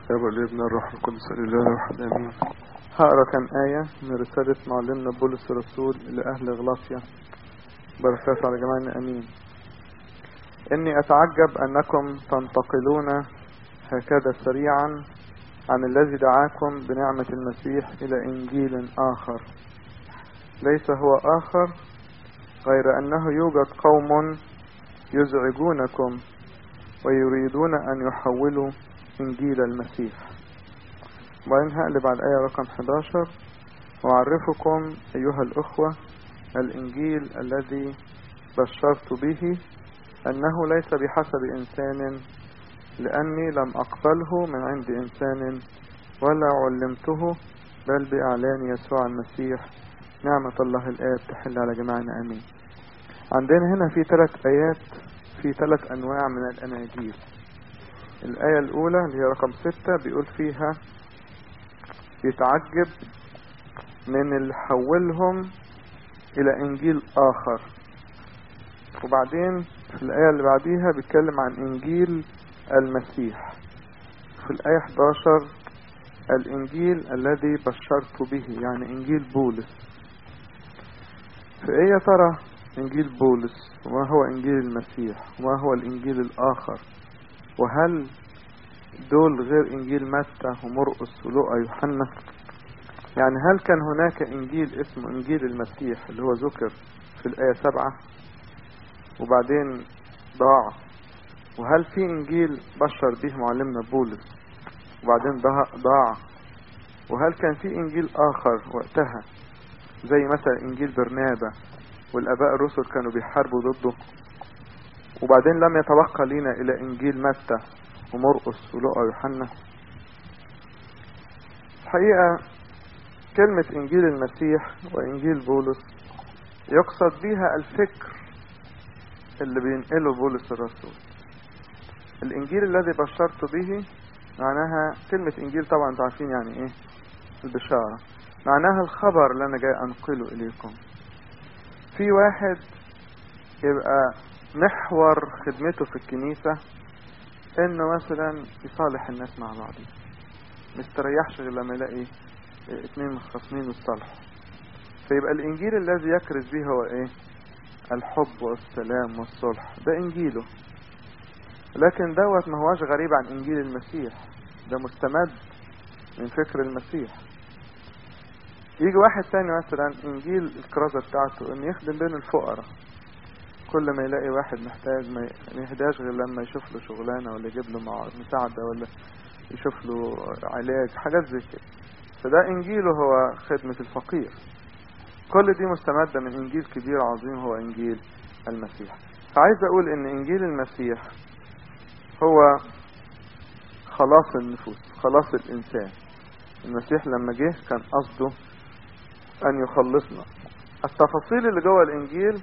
يا ابو الابن الروح القدس الاله الواحد امين هقرا كم آية من رسالة معلمنا بولس الرسول لأهل غلاطيا بركات على جميعنا أمين إني أتعجب أنكم تنتقلون هكذا سريعا عن الذي دعاكم بنعمة المسيح إلى إنجيل آخر ليس هو آخر غير أنه يوجد قوم يزعجونكم ويريدون أن يحولوا إنجيل المسيح وبعدين هقلب على الآية رقم 11 وأعرفكم أيها الأخوة الإنجيل الذي بشرت به أنه ليس بحسب إنسان لأني لم أقبله من عند إنسان ولا علمته بل بإعلان يسوع المسيح نعمة الله الآب تحل على جميعنا آمين عندنا هنا في ثلاث آيات في ثلاث أنواع من الأناجيل الآية الأولى اللي هي رقم ستة بيقول فيها يتعجب من اللي حولهم إلى إنجيل آخر وبعدين في الآية اللي بعديها بيتكلم عن إنجيل المسيح في الآية 11 الإنجيل الذي بشرت به يعني إنجيل بولس في إيه يا ترى إنجيل بولس وما هو إنجيل المسيح وما هو الإنجيل الآخر وهل دول غير إنجيل متى ومرقس ولوقا يوحنا يعني هل كان هناك إنجيل اسمه إنجيل المسيح اللي هو ذكر في الآية سبعة وبعدين ضاع وهل في إنجيل بشر به معلمنا بولس وبعدين ضاع وهل كان في إنجيل آخر وقتها زي مثلا إنجيل برنابا والآباء الرسل كانوا بيحاربوا ضده وبعدين لم يتبقى لنا إلى إنجيل متى ومرقس ولوقا ويوحنا الحقيقة كلمة إنجيل المسيح وإنجيل بولس يقصد بها الفكر اللي بينقله بولس الرسول الإنجيل الذي بشرت به معناها كلمة إنجيل طبعا انتوا عارفين يعني إيه البشارة معناها الخبر اللي أنا جاي أنقله إليكم في واحد يبقى محور خدمته في الكنيسة انه مثلا يصالح الناس مع بعضهم مستريحش غير لما يلاقي اتنين مخصمين والصالح فيبقى الانجيل الذي يكرز به هو ايه الحب والسلام والصلح ده انجيله لكن دوت ما هواش غريب عن انجيل المسيح ده مستمد من فكر المسيح يجي واحد تاني مثلا انجيل الكرازة بتاعته ان يخدم بين الفقراء كل ما يلاقي واحد محتاج ما يهداش غير لما يشوف له شغلانة ولا يجيب له مساعدة ولا يشوف له علاج حاجات زي كده فده انجيله هو خدمة الفقير كل دي مستمدة من انجيل كبير عظيم هو انجيل المسيح فعايز اقول ان انجيل المسيح هو خلاص النفوس خلاص الانسان المسيح لما جه كان قصده ان يخلصنا التفاصيل اللي جوه الانجيل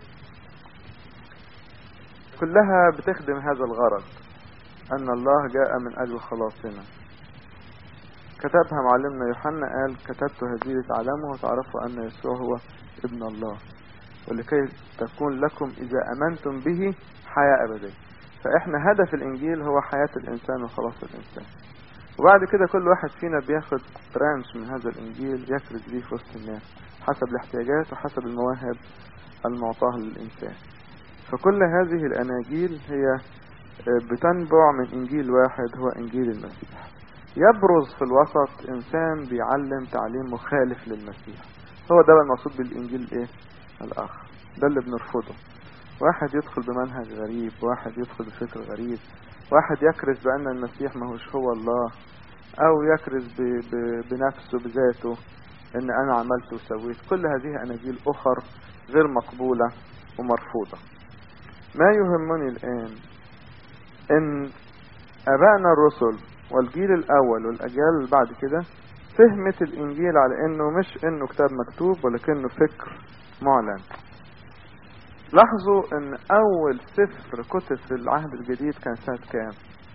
كلها بتخدم هذا الغرض أن الله جاء من أجل خلاصنا كتبها معلمنا يوحنا قال كتبت هذه لتعلموا وتعرفوا أن يسوع هو ابن الله ولكي تكون لكم إذا أمنتم به حياة أبدية فإحنا هدف الإنجيل هو حياة الإنسان وخلاص الإنسان وبعد كده كل واحد فينا بياخد برانش من هذا الإنجيل يكرز بيه في وسط الناس حسب الاحتياجات وحسب المواهب المعطاة للإنسان فكل هذه الأناجيل هي بتنبع من إنجيل واحد هو إنجيل المسيح يبرز في الوسط إنسان بيعلم تعليم مخالف للمسيح هو ده المقصود بالإنجيل إيه الآخر ده اللي بنرفضه واحد يدخل بمنهج غريب واحد يدخل بفكر غريب واحد يكرز بأن المسيح ما هوش هو الله أو يكرز ب ب بنفسه بذاته إن أنا عملت وسويت كل هذه أناجيل أخر غير مقبولة ومرفوضة ما يهمني الآن إن أبائنا الرسل والجيل الأول والأجيال اللي بعد كده فهمت الإنجيل على إنه مش إنه كتاب مكتوب ولكنه فكر معلن لاحظوا إن أول سفر كتب في العهد الجديد كان سنة كام؟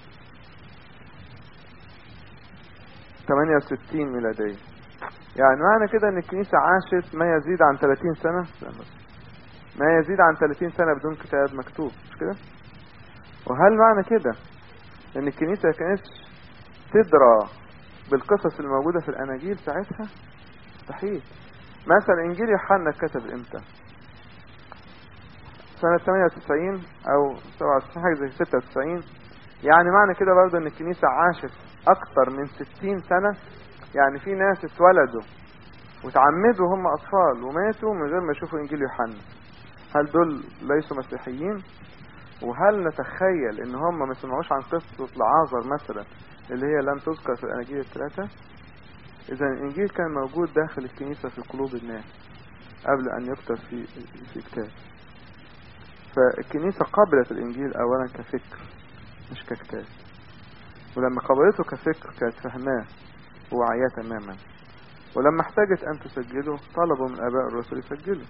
68 ميلادية يعني معنى كده إن الكنيسة عاشت ما يزيد عن 30 سنة ما يزيد عن 30 سنة بدون كتاب مكتوب مش كده وهل معنى كده ان الكنيسة كانت تدرى بالقصص الموجودة في الأناجيل ساعتها مستحيل مثلا إنجيل يوحنا اتكتب إمتى سنة 98 أو 97 حاجة زي 96 يعني معنى كده برضه إن الكنيسة عاشت أكتر من 60 سنة يعني في ناس اتولدوا وتعمدوا هم أطفال وماتوا من غير ما يشوفوا إنجيل يوحنا هل دول ليسوا مسيحيين وهل نتخيل ان هم ما سمعوش عن قصة لعازر مثلا اللي هي لم تذكر في الاناجيل الثلاثة اذا الانجيل كان موجود داخل الكنيسة في قلوب الناس قبل ان يكتب في في كتاب فالكنيسة قبلت الانجيل اولا كفكر مش ككتاب ولما قبلته كفكر كانت فهماه ووعياه تماما ولما احتاجت ان تسجله طلبوا من اباء الرسل يسجلوا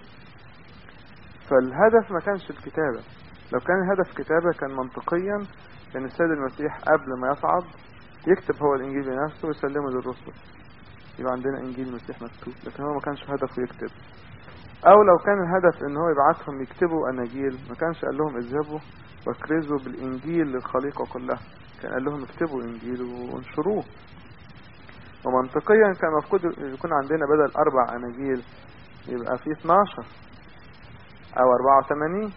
فالهدف ما كانش الكتابة لو كان الهدف كتابة كان منطقيا كان السيد المسيح قبل ما يصعد يكتب هو الانجيل بنفسه ويسلمه للرسل يبقى عندنا انجيل المسيح مكتوب لكن هو ما كانش هدفه يكتب او لو كان الهدف ان هو يبعثهم يكتبوا اناجيل ما كانش قال لهم اذهبوا واكرزوا بالانجيل للخليقة كلها كان قال لهم اكتبوا انجيل وانشروه ومنطقيا كان المفروض يكون عندنا بدل اربع اناجيل يبقى في 12 او 84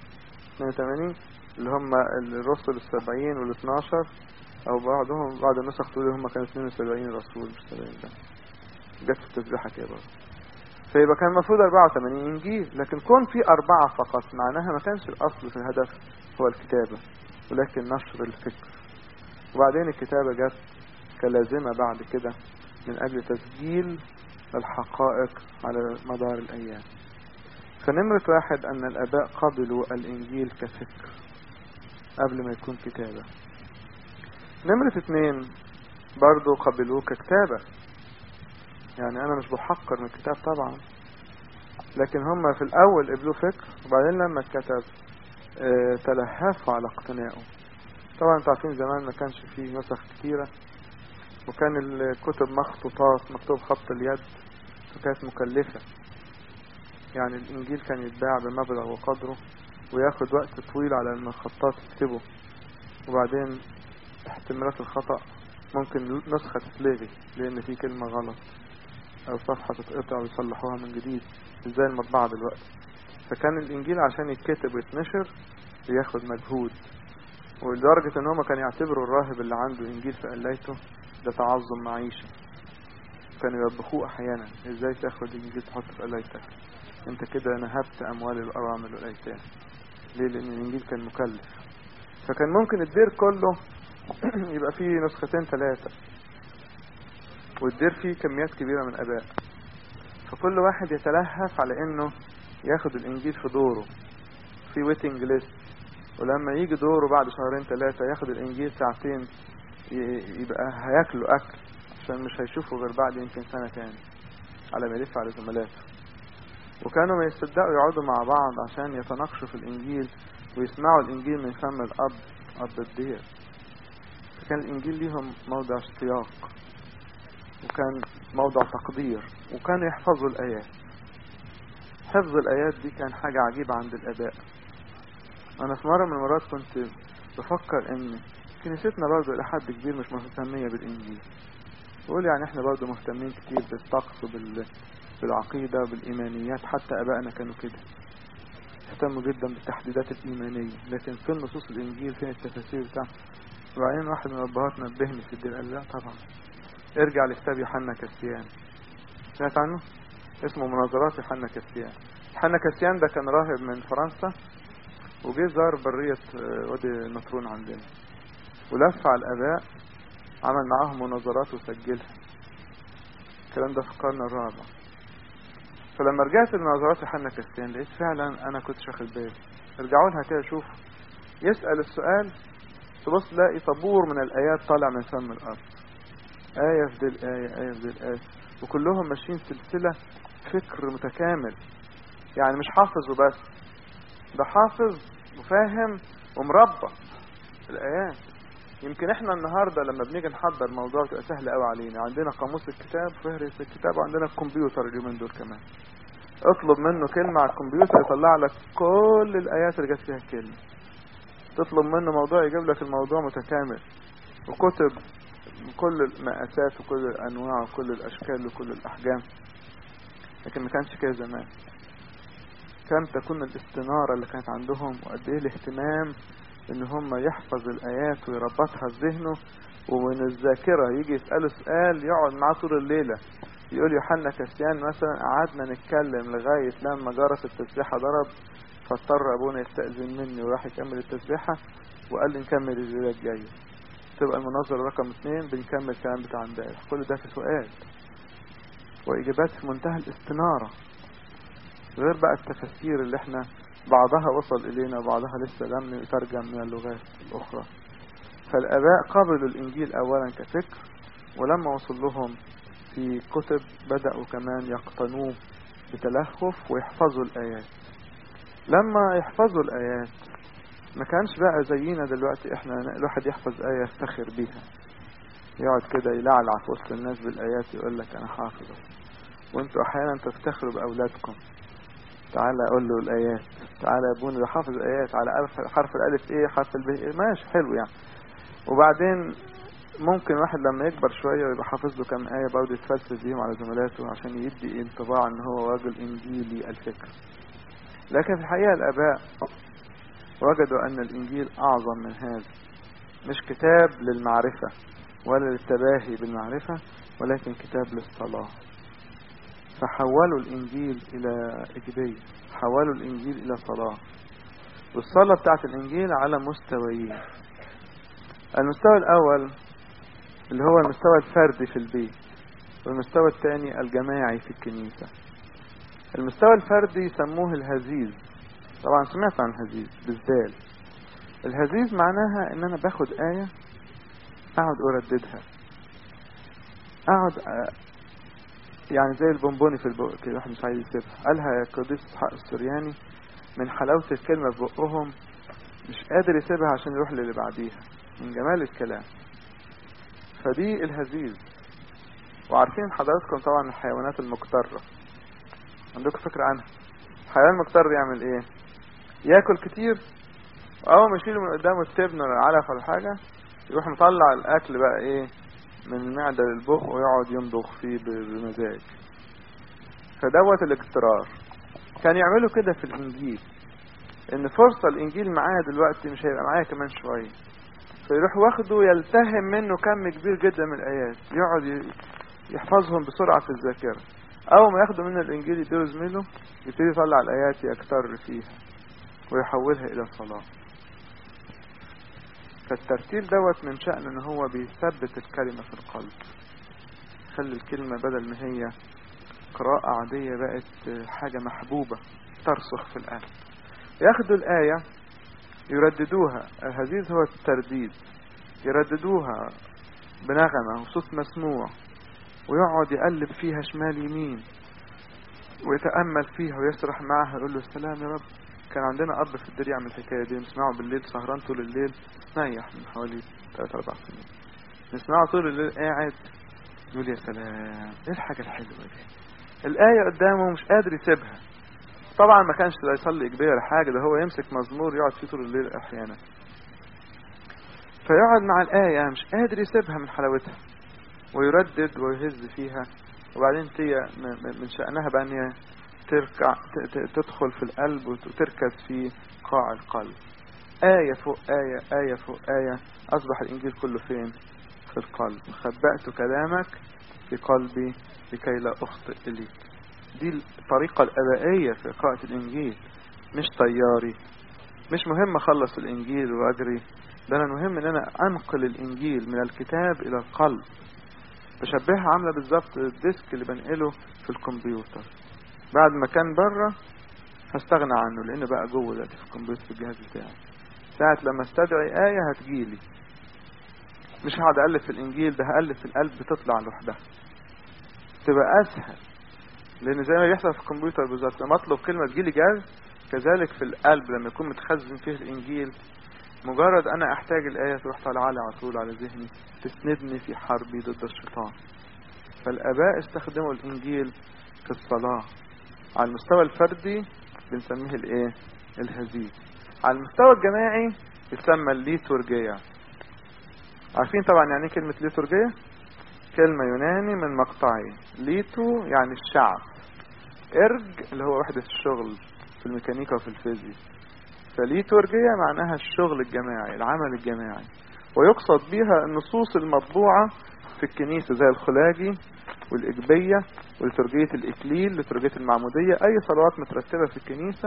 82 اللي هم الرسل السبعين وال 12 او بعضهم بعض النسخ تقول هم كانوا 72 رسول مش 70 ده جت في التسبيحة كده برضه فيبقى كان المفروض 84 انجيل لكن كون في اربعة فقط معناها ما كانش الاصل في الهدف هو الكتابة ولكن نشر الفكر وبعدين الكتابة جت كلازمة بعد كده من اجل تسجيل الحقائق على مدار الايام فنمرة واحد أن الآباء قبلوا الإنجيل كفكر قبل ما يكون كتابة نمرة اتنين برضو قبلوه ككتابة يعني أنا مش بحقر من الكتاب طبعا لكن هم في الأول قبلوه فكر وبعدين لما اتكتب اه تلهفوا على اقتنائه طبعا انتوا عارفين زمان ما كانش فيه نسخ كتيرة وكان الكتب مخطوطات مكتوب خط اليد فكانت مكلفة يعني الإنجيل كان يتباع بمبلغ وقدره وياخد وقت طويل على أن الخطاط يكتبه وبعدين احتمالات الخطأ ممكن نسخة تتلغي لأن في كلمة غلط أو صفحة تتقطع ويصلحوها من جديد زي المطبعة دلوقتي فكان الإنجيل عشان يتكتب ويتنشر بياخد مجهود ولدرجة ان هم كانوا يعتبروا الراهب اللي عنده إنجيل في قلايته ده تعظم معيشة كانوا يوبخوه أحيانا ازاي تاخد إنجيل تحطه في قلايتك انت كده نهبت اموال الارامل والايتام ليه لان الانجيل كان مكلف فكان ممكن الدير كله يبقى فيه نسختين ثلاثة والدير فيه كميات كبيرة من اباء فكل واحد يتلهف على انه ياخد الانجيل في دوره في ويتنج ليست ولما يجي دوره بعد شهرين ثلاثة ياخد الانجيل ساعتين يبقى هياكلوا اكل عشان مش هيشوفوا غير بعد يمكن سنة تاني على ما يلف على زملاته وكانوا ما يصدقوا يقعدوا مع بعض عشان يتناقشوا في الإنجيل ويسمعوا الإنجيل من فم الأب أب الدير فكان الإنجيل ليهم موضع اشتياق وكان موضع تقدير وكانوا يحفظوا الآيات حفظ الآيات دي كان حاجة عجيبة عند الآباء أنا في مرة من المرات كنت بفكر إن كنيستنا برضه إلى حد كبير مش مهتمية بالإنجيل بقول يعني إحنا برضه مهتمين كتير بالطقس وبال بالعقيدة بالإيمانيات حتى أبائنا كانوا كده اهتموا جدا بالتحديدات الإيمانية لكن فين نصوص الإنجيل فين التفاسير بتاع وبعدين واحد من الأبهات نبهني في الدين قال لا طبعا ارجع لكتاب يوحنا كسيان سمعت عنه؟ اسمه مناظرات يوحنا كسيان يوحنا كسيان ده كان راهب من فرنسا وجه زار برية وادي النطرون عندنا ولف على الآباء عمل معاهم مناظرات وسجلها الكلام ده في القرن الرابع فلما رجعت لنظرات يوحنا كاستيان لقيت فعلا انا كنت واخد بالي ارجعوا لها كده شوف يسأل السؤال تبص تلاقي طابور من الآيات طالع من فم الأرض آية في دي الآية آية في دي الآية وكلهم ماشيين سلسلة فكر متكامل يعني مش حافظ وبس ده حافظ وفاهم ومربط الآيات يمكن احنا النهاردة لما بنيجي نحضر موضوع تبقى سهل قوي علينا عندنا قاموس الكتاب فهرس الكتاب وعندنا الكمبيوتر اليومين دول كمان اطلب منه كلمة على الكمبيوتر يطلع لك كل الآيات اللي جت فيها الكلمة تطلب منه موضوع يجيب لك الموضوع متكامل وكتب من كل المقاسات وكل الانواع وكل الاشكال وكل الاحجام لكن ما كانش كده زمان كم تكون الاستنارة اللي كانت عندهم وقد ايه الاهتمام ان هم يحفظ الايات ويربطها في ذهنه ومن الذاكرة يجي يسأله سؤال يقعد معاه طول الليلة يقول يوحنا كسيان مثلا قعدنا نتكلم لغاية لما جرس التسبيحة ضرب فاضطر ابونا يستأذن مني وراح يكمل التسبيحة وقال لي نكمل الليلة الجاية تبقى المناظرة رقم اتنين بنكمل الكلام بتاع امبارح كل ده في سؤال واجابات في منتهى الاستنارة غير بقى التفاسير اللي احنا بعضها وصل الينا وبعضها لسه لم يترجم من اللغات الاخرى فالاباء قبلوا الانجيل اولا كفكر ولما وصل لهم في كتب بدأوا كمان يقتنوه بتلهف ويحفظوا الآيات لما يحفظوا الآيات ما كانش بقى زينا دلوقتي احنا الواحد يحفظ آية يفتخر بيها يقعد كده يلعلع في وسط الناس بالآيات يقول لك أنا حافظه وانتوا أحيانا تفتخروا بأولادكم تعالى أقول له الآيات تعالى يا ابونا ده حافظ آيات على ألف حرف الألف إيه حرف الب إيه ماشي حلو يعني وبعدين ممكن واحد لما يكبر شوية ويبقى حافظ له كام آية برضه يتفلسف بيهم على زملاته عشان يدي انطباع ان هو راجل انجيلي الفكر لكن في الحقيقة الآباء وجدوا أن الإنجيل أعظم من هذا مش كتاب للمعرفة ولا للتباهي بالمعرفة ولكن كتاب للصلاة فحولوا الإنجيل إلى إيجابية حولوا الإنجيل إلى صلاة والصلاة بتاعت الإنجيل على مستويين المستوى الأول اللي هو المستوى الفردي في البيت والمستوى الثاني الجماعي في الكنيسة المستوى الفردي يسموه الهزيز طبعا سمعت عن الهزيز بالذال الهزيز معناها ان انا باخد آية اقعد ارددها اقعد أ... يعني زي البونبوني في البق كده الواحد مش عايز يسيبها قالها يا قديس اسحاق السرياني من حلاوة الكلمة في بقهم مش قادر يسيبها عشان يروح للي بعديها من جمال الكلام فدي الهزيز وعارفين حضراتكم طبعا الحيوانات المقترة عندكم فكرة عنها الحيوان المقتر يعمل ايه ياكل كتير واول ما يشيله من قدامه التبن ولا العلف ولا حاجة يروح مطلع الاكل بقى ايه من المعدة للبق ويقعد يمضغ فيه بمزاج فدوت الاقترار كان يعملوا كده في الانجيل ان فرصة الانجيل معايا دلوقتي مش هيبقى معايا كمان شوية فيروح واخده يلتهم منه كم كبير جدا من الايات يقعد يحفظهم بسرعة في الذاكرة اول ما ياخده منه الانجيل يديله زميله يبتدي يطلع الايات يكتر فيها ويحولها الى صلاة فالترتيل دوت من شأن ان هو بيثبت الكلمة في القلب خلي الكلمة بدل ما هي قراءة عادية بقت حاجة محبوبة ترسخ في القلب ياخدوا الآية يرددوها الهزيز هو الترديد يرددوها بنغمة وصوت مسموع ويقعد يقلب فيها شمال يمين ويتأمل فيها ويسرح معها يقول له السلام يا رب كان عندنا أب في الدير يعمل الحكاية دي نسمعه بالليل سهران طول الليل نيح من حوالي 3 4 سنين نسمعه طول الليل قاعد يقول يا سلام ايه الحاجة الحلوة دي الآية قدامه مش قادر يسيبها طبعا ما كانش لا يصلي إجباري ولا حاجة ده هو يمسك مزمور يقعد فيه طول الليل أحيانا فيقعد مع الآية مش قادر يسيبها من حلاوتها ويردد ويهز فيها وبعدين تي من شأنها بقى ان هي تركع تدخل في القلب وتركز في قاع القلب آية فوق آية آية فوق آية أصبح الإنجيل كله فين في القلب خبأت كلامك في قلبي لكي لا أخطئ إليك دي الطريقة الأبائية في قراءة الإنجيل مش طياري مش مهم أخلص الإنجيل وأجري ده أنا المهم إن أنا أنقل الإنجيل من الكتاب إلى القلب بشبهها عاملة بالظبط الديسك اللي بنقله في الكمبيوتر بعد ما كان بره هستغنى عنه لأنه بقى جوه دلوقتي في الكمبيوتر في الجهاز بتاعي ساعة لما استدعي آية هتجيلي مش هقعد ألف في الإنجيل ده هألف في القلب بتطلع لوحدها تبقى أسهل لأن زي ما بيحصل في الكمبيوتر بالظبط لما أطلب كلمة تجيلي جاز كذلك في القلب لما يكون متخزن فيه الإنجيل مجرد أنا أحتاج الآية تروح طالعة لي على طول على ذهني تسندني في حربي ضد الشيطان فالآباء استخدموا الإنجيل في الصلاة على المستوى الفردي بنسميه الإيه؟ الهزيج على المستوى الجماعي يسمى الليتورجية عارفين طبعا يعني ايه كلمة ليتورجية كلمة يوناني من مقطعين ليتو يعني الشعب ارج اللي هو وحدة الشغل في الميكانيكا وفي الفيزياء فليتورجية معناها الشغل الجماعي العمل الجماعي ويقصد بها النصوص المطبوعة في الكنيسة زي الخلاجي والإجبية ولترجية الإكليل لترجية المعمودية أي صلوات مترتبة في الكنيسة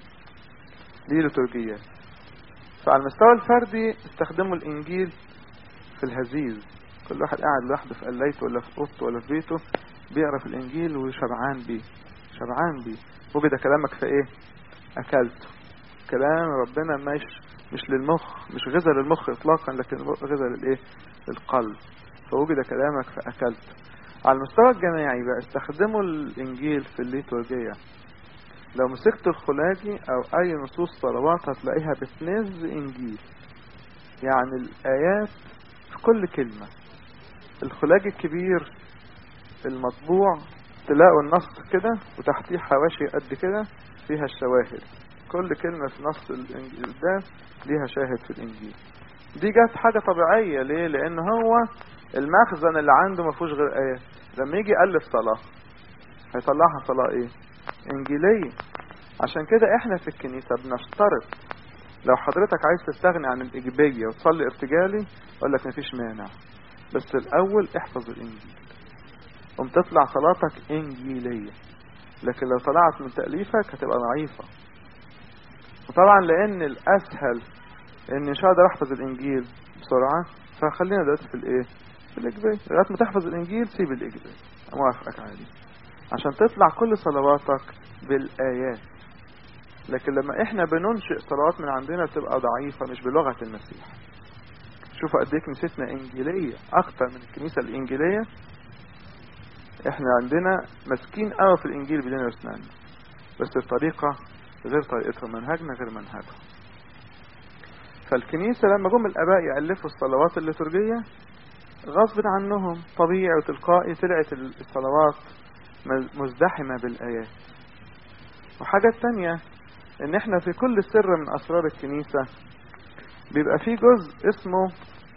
دي لترجيات فعلى المستوى الفردي استخدموا الإنجيل في الهزيز كل واحد قاعد لوحده في قلايته ولا في اوضته ولا في بيته بيقرا في الانجيل وشبعان بيه شبعان بيه وجد كلامك في ايه اكلته كلام ربنا مش مش للمخ مش غذاء للمخ اطلاقا لكن غذاء للايه للقلب فوجد كلامك فاكلته على المستوى الجماعي بقى استخدموا الانجيل في الليتورجية لو مسكت الخلاجي او اي نصوص صلوات هتلاقيها بتنز انجيل يعني الايات في كل كلمة الخلاج الكبير المطبوع تلاقوا النص كده وتحتيه حواشي قد كده فيها الشواهد كل كلمة في نص القداس ليها شاهد في الإنجيل دي جت حاجة طبيعية ليه؟ لأن هو المخزن اللي عنده ما فيهوش غير آيات لما يجي يألف صلاة هيطلعها صلاة إيه؟ إنجيلية عشان كده إحنا في الكنيسة بنشترط لو حضرتك عايز تستغني عن الإيجابية وتصلي ارتجالي أقول لك مفيش مانع بس الأول احفظ الإنجيل قم تطلع صلاتك إنجيلية لكن لو طلعت من تأليفك هتبقى ضعيفة وطبعا لأن الأسهل إني مش هقدر أحفظ الإنجيل بسرعة فخلينا دلوقتي في الإيه؟ في الإجباري لغاية ما تحفظ الإنجيل سيب الإجباري موافقك عادي عشان تطلع كل صلواتك بالآيات لكن لما احنا بننشئ صلوات من عندنا بتبقى ضعيفة مش بلغة المسيح شوفوا قد ايه كنيستنا انجيلية اكتر من الكنيسة الانجيلية احنا عندنا ماسكين قوي في الانجيل بدنا واسناننا بس الطريقة غير طريقتهم منهجنا غير منهجهم فالكنيسة لما جم الاباء يألفوا الصلوات الليتورجية غصب عنهم طبيعي وتلقائي طلعت الصلوات مزدحمة بالآيات وحاجة تانية ان احنا في كل سر من اسرار الكنيسة بيبقى في جزء اسمه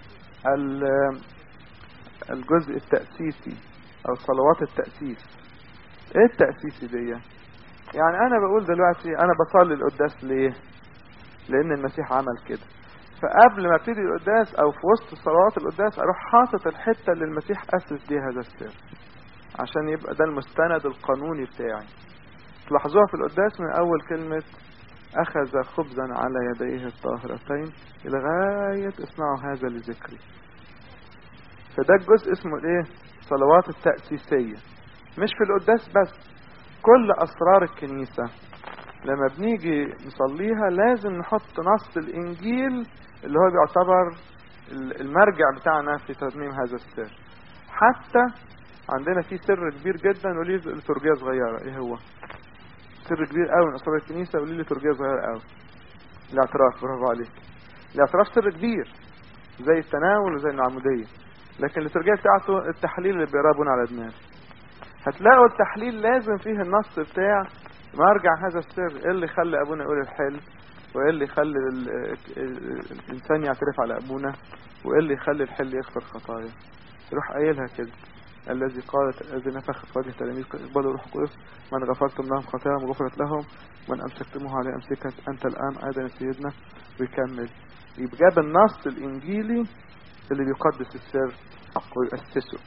الجزء التأسيسي او صلوات التأسيس ايه التأسيسي دي يعني انا بقول دلوقتي انا بصلي القداس ليه لان المسيح عمل كده فقبل ما ابتدي القداس او في وسط صلوات القداس اروح حاطط الحتة اللي المسيح اسس بيها هذا السر عشان يبقى ده المستند القانوني بتاعي تلاحظوها في القداس من اول كلمة أخذ خبزا على يديه الطاهرتين لغاية اصنعوا هذا لذكري فده الجزء اسمه ايه صلوات التأسيسية مش في القداس بس كل أسرار الكنيسة لما بنيجي نصليها لازم نحط نص الإنجيل اللي هو بيعتبر المرجع بتاعنا في تتميم هذا السر حتى عندنا في سر كبير جدا وليه لترجية صغيرة ايه هو سر كبير قوي من اسرار الكنيسه وليه لترجيه صغيره قوي الاعتراف برافو عليك الاعتراف سر كبير زي التناول وزي المعموديه لكن الليتورجيه بتاعته التحليل اللي بيقربون على دماغ هتلاقوا التحليل لازم فيه النص بتاع مرجع هذا السر ايه اللي يخلي ابونا يقول الحل وايه اللي يخلي الانسان يعترف على ابونا وايه اللي يخلي الحل يغفر خطايا يروح قايلها كده الذي قالت الذي نفخ في وجه التلاميذ اقبلوا الروح القدس من غفرتم لهم خطاياهم غفرت لهم من امسكتموه عليه امسكت انت الان ايضا يا سيدنا ويكمل يبقى جاب النص الانجيلي اللي بيقدس السر ويؤسسه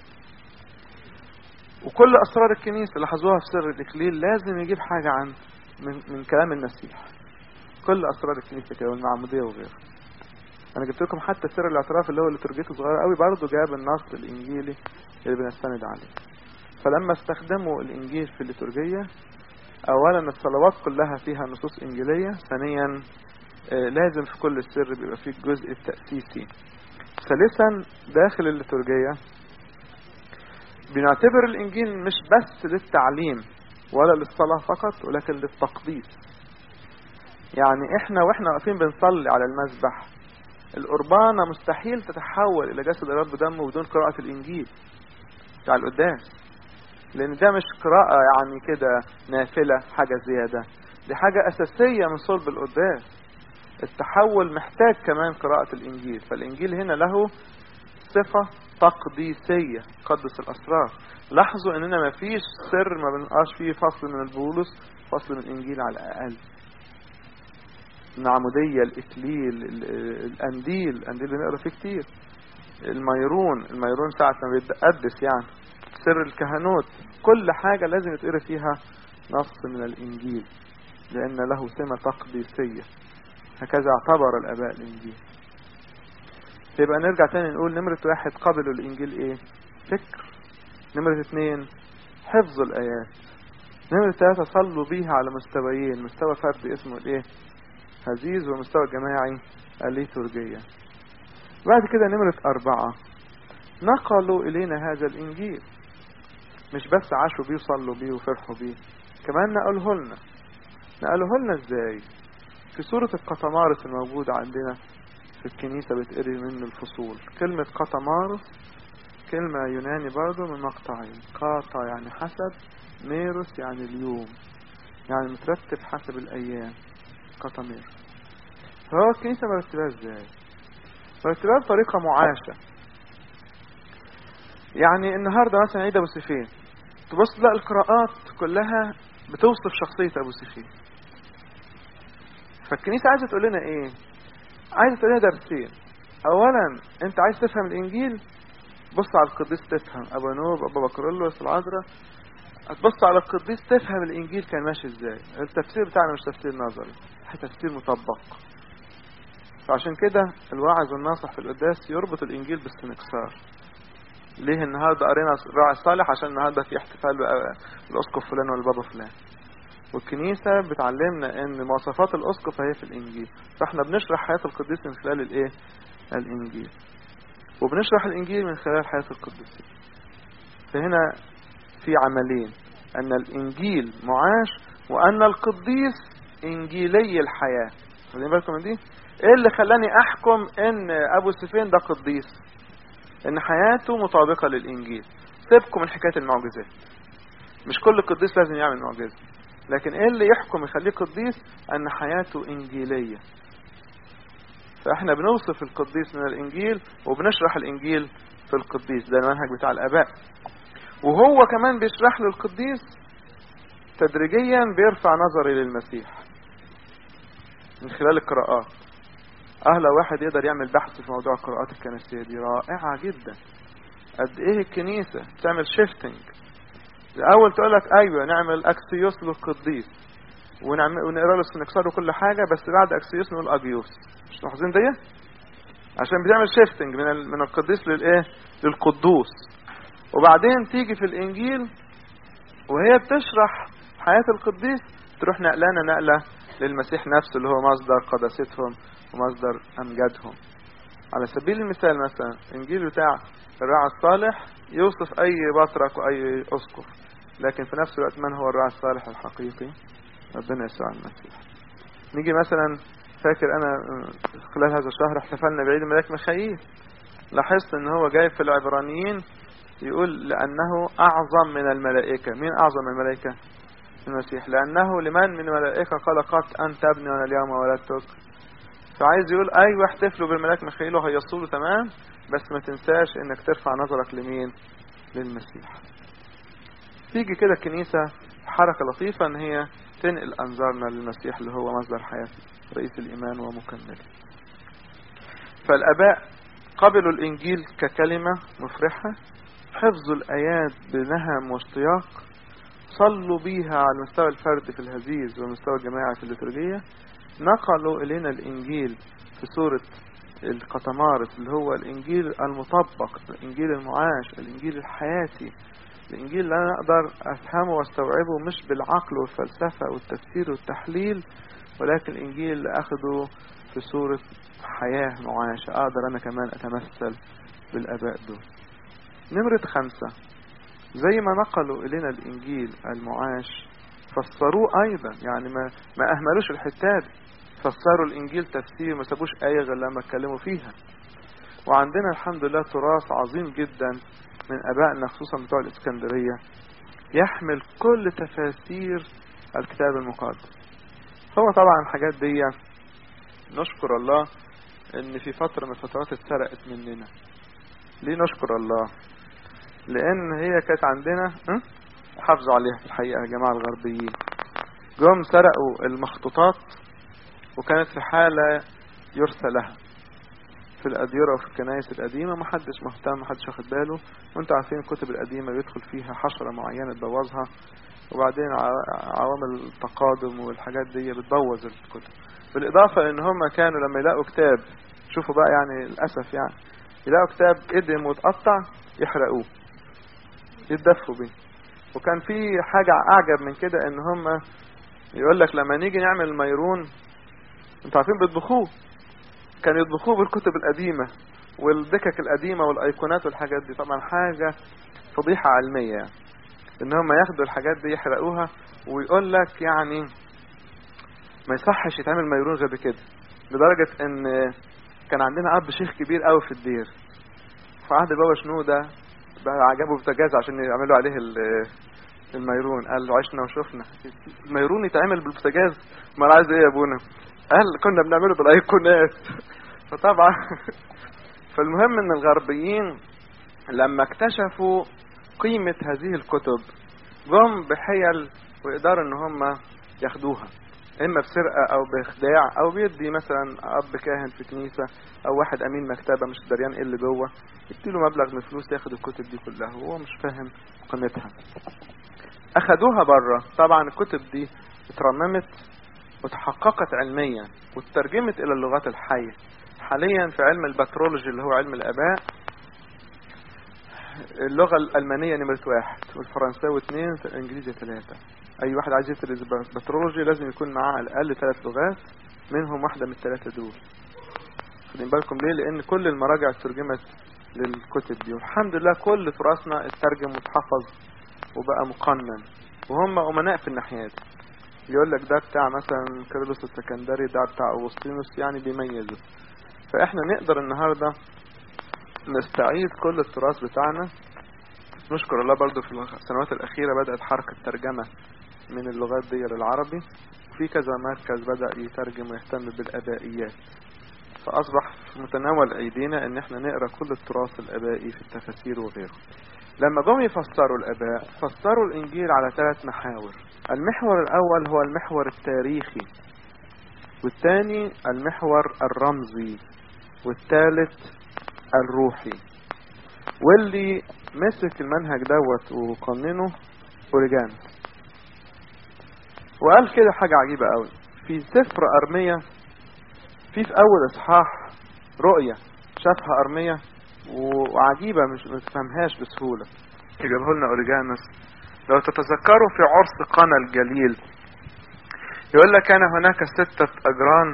وكل اسرار الكنيسه لاحظوها في سر الاكليل لازم يجيب حاجه عن من, من كلام المسيح كل اسرار الكنيسه كده والمعموديه وغيره انا جبت لكم حتى سر الاعتراف اللي هو اللي ترجيته صغيره قوي برضه جاب النص الانجيلي اللي بنستند عليه فلما استخدموا الانجيل في الليتورجيه اولا الصلوات كلها فيها نصوص انجيليه ثانيا لازم في كل السر بيبقى فيه الجزء التاسيسي ثالثا داخل الليتورجيه بنعتبر الانجيل مش بس للتعليم ولا للصلاه فقط ولكن للتقديس يعني احنا واحنا واقفين بنصلي على المذبح القربانة مستحيل تتحول إلى جسد الرب دمه بدون قراءة الإنجيل بتاع القداس لأن ده مش قراءة يعني كده نافلة حاجة زيادة دي حاجة أساسية من صلب القداس التحول محتاج كمان قراءة الإنجيل فالإنجيل هنا له صفة تقديسية قدس الأسرار لاحظوا اننا ما فيش سر ما بنقاش فيه فصل من البولس فصل من الانجيل على الاقل العمودية الإكليل الأنديل الأنديل بنقرا فيه كتير الميرون الميرون ساعة ما بيتقدس يعني سر الكهنوت كل حاجة لازم يتقرا فيها نص من الإنجيل لأن له سمة تقديسية هكذا اعتبر الآباء الإنجيل يبقى نرجع تاني نقول نمرة واحد قبلوا الإنجيل إيه فكر نمرة اثنين حفظ الآيات نمرة ثلاثة صلوا بيها على مستويين مستوى فردي اسمه الإيه هزيز والمستوى الجماعي الليتورجية بعد كده نمرة أربعة نقلوا إلينا هذا الإنجيل مش بس عاشوا بيه وصلوا بيه وفرحوا بيه كمان نقله لنا نقله لنا ازاي في سورة القطمارس الموجودة عندنا في الكنيسة بتقري منه الفصول كلمة قطمارس كلمة يوناني برضو من مقطعين قاطع يعني حسب ميروس يعني اليوم يعني مترتب حسب الأيام قطمير فهو الكنيسة مرتبها ازاي مرتبها بطريقة معاشة يعني النهاردة مثلا عيد أبو سيفين تبص تلاقي القراءات كلها بتوصف شخصية أبو سيفين فالكنيسة عايزة تقول لنا إيه عايزة تقول لنا درسين أولا أنت عايز تفهم الإنجيل بص على القديس تفهم أبو نوب أبو بكرولوس العذراء هتبص على القديس تفهم الإنجيل كان ماشي إزاي التفسير بتاعنا مش تفسير نظري تفسير مطبق فعشان كده الواعظ والناصح في القداس يربط الإنجيل بالسنكسار ليه النهارده قرينا راعي الصالح عشان النهارده في احتفال بالاسقف فلان والبابا فلان والكنيسة بتعلمنا ان مواصفات الاسقف هي في الانجيل فاحنا بنشرح حياة القديس من خلال الايه الانجيل وبنشرح الانجيل من خلال حياة القديس فهنا في عملين ان الانجيل معاش وان القديس انجيلي الحياة واخدين بالكم من دي ايه اللي خلاني احكم ان ابو سفين ده قديس ان حياته مطابقة للانجيل سيبكم من حكاية المعجزات مش كل قديس لازم يعمل معجزة لكن ايه اللي يحكم يخليه قديس ان حياته انجيلية فاحنا بنوصف القديس من الانجيل وبنشرح الانجيل في القديس ده المنهج بتاع الاباء وهو كمان بيشرح له القديس تدريجيا بيرفع نظري للمسيح من خلال القراءات اه لو واحد يقدر يعمل بحث في موضوع القراءات الكنسية دي رائعة جدا قد ايه الكنيسة تعمل شيفتنج الاول تقول لك ايوه نعمل اكسيوس للقديس ونعمل ونقرا له السنكسار وكل حاجة بس بعد اكسيوس نقول اجيوس مش لاحظين دي عشان بتعمل شيفتنج من ال... من القديس للايه للقدوس وبعدين تيجي في الانجيل وهي بتشرح حياة القديس تروح نقلانة نقلة للمسيح نفسه اللي هو مصدر قداستهم ومصدر أمجادهم على سبيل المثال مثلا الإنجيل بتاع الراعي الصالح يوصف أي بطرك وأي أسقف لكن في نفس الوقت من هو الراعي الصالح الحقيقي ربنا يسوع المسيح نيجي مثلا فاكر أنا خلال هذا الشهر احتفلنا بعيد ملاك ميخائيل لاحظت ان هو جاي في العبرانيين يقول لأنه أعظم من الملائكة مين أعظم من الملائكة المسيح لأنه لمن من الملائكة قال قط أنت ابني وأنا اليوم ولدتك فعايز يقول أيوة احتفلوا بالملاك ميخائيل وهيصوا له تمام بس ما تنساش انك ترفع نظرك لمين للمسيح تيجي كده الكنيسة حركة لطيفة ان هي تنقل انظارنا للمسيح اللي هو مصدر حياة رئيس الايمان ومكمله فالاباء قبلوا الانجيل ككلمة مفرحة حفظوا الايات بنهم واشتياق صلوا بيها على المستوى الفردي في الهزيز والمستوى الجماعي في الليتورجية نقلوا الينا الانجيل في سورة القطمارس اللي هو الانجيل المطبق الانجيل المعاش الانجيل الحياتي الانجيل اللي انا اقدر افهمه واستوعبه مش بالعقل والفلسفة والتفسير والتحليل ولكن الانجيل اللي اخده في صورة حياة معاشة اقدر انا كمان اتمثل بالاباء دول نمرة خمسة زي ما نقلوا الينا الانجيل المعاش فسروه ايضا يعني ما, ما اهملوش الحتات فسروا الانجيل تفسير ما سابوش ايه غير لما اتكلموا فيها وعندنا الحمد لله تراث عظيم جدا من ابائنا خصوصا بتوع الاسكندرية يحمل كل تفاسير الكتاب المقدس هو طبعا الحاجات دي نشكر الله ان في فترة من الفترات اتسرقت مننا ليه نشكر الله لان هي كانت عندنا م? حافظوا عليها في الحقيقة يا جماعة الغربيين جم سرقوا المخطوطات وكانت في حالة يرثى لها في الأديرة وفي الكنائس القديمة محدش مهتم محدش واخد باله وانتوا عارفين الكتب القديمة بيدخل فيها حشرة معينة تبوظها وبعدين عوامل التقادم والحاجات دي بتبوظ الكتب بالإضافة إن هم كانوا لما يلاقوا كتاب شوفوا بقى يعني للأسف يعني يلاقوا كتاب قدم وتقطع يحرقوه يتدفوا بيه وكان في حاجة أعجب من كده إن هم يقول لك لما نيجي نعمل الميرون انتوا عارفين بيطبخوه كانوا يطبخوه بالكتب القديمة والدكك القديمة والأيقونات والحاجات دي طبعا حاجة فضيحة علمية يعني. إن هم ياخدوا الحاجات دي يحرقوها ويقول لك يعني ما يصحش يتعمل ميرون غير بكده لدرجة إن كان عندنا أب شيخ كبير قوي في الدير في عهد بابا شنودة بقى عجبه بوتاجاز عشان يعملوا عليه الميرون قال له عشنا وشفنا الميرون يتعمل بالبوتاجاز ما انا عايز ايه يا ابونا قال كنا بنعمله بالايقونات فطبعا فالمهم ان الغربيين لما اكتشفوا قيمة هذه الكتب جم بحيل ويقدروا ان هم ياخدوها اما بسرقة او باخداع او بيدي مثلا اب كاهن في كنيسة او واحد امين مكتبة مش دريان ايه اللي جوه يديله مبلغ من الفلوس ياخد الكتب دي كلها وهو مش فاهم قيمتها اخدوها بره طبعا الكتب دي اترممت وتحققت علميا وترجمت الى اللغات الحية حاليا في علم البترولوجي اللي هو علم الاباء اللغة الألمانية نمرة واحد والفرنساوي اثنين الإنجليزي ثلاثة أي واحد عايز يدرس بترولوجي لازم يكون معاه على الأقل ثلاث لغات منهم واحدة من الثلاثة دول خدين بالكم ليه لأن كل المراجع ترجمت للكتب دي والحمد لله كل تراثنا اترجم واتحفظ وبقى مقنن وهم أمناء في الناحية دي يقول لك ده بتاع مثلا كيرلس السكندري ده بتاع أوغسطينوس يعني بيميزه فإحنا نقدر النهاردة نستعيد كل التراث بتاعنا نشكر الله برضو في السنوات الأخيرة بدأت حركة ترجمة من اللغات دي للعربي وفي كذا مركز بدأ يترجم ويهتم بالأبائيات فأصبح في متناول أيدينا إن احنا نقرأ كل التراث الأبائي في التفاسير وغيره لما جم يفسروا الآباء فسروا الإنجيل على ثلاث محاور المحور الأول هو المحور التاريخي والثاني المحور الرمزي والثالث الروحي واللي مسك المنهج دوت وقننه اوريجان وقال كده حاجة عجيبة قوي في سفر أرمية في في أول إصحاح رؤية شافها أرمية وعجيبة مش متفهمهاش بسهولة يجيبه لنا أوريجانوس لو تتذكروا في عرس قنا الجليل يقول لك كان هناك ستة أجران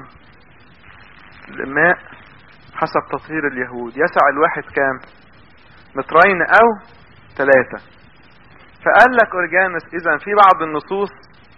ماء حسب تطهير اليهود يسع الواحد كام مترين او ثلاثة فقال لك اورجانوس اذا في بعض النصوص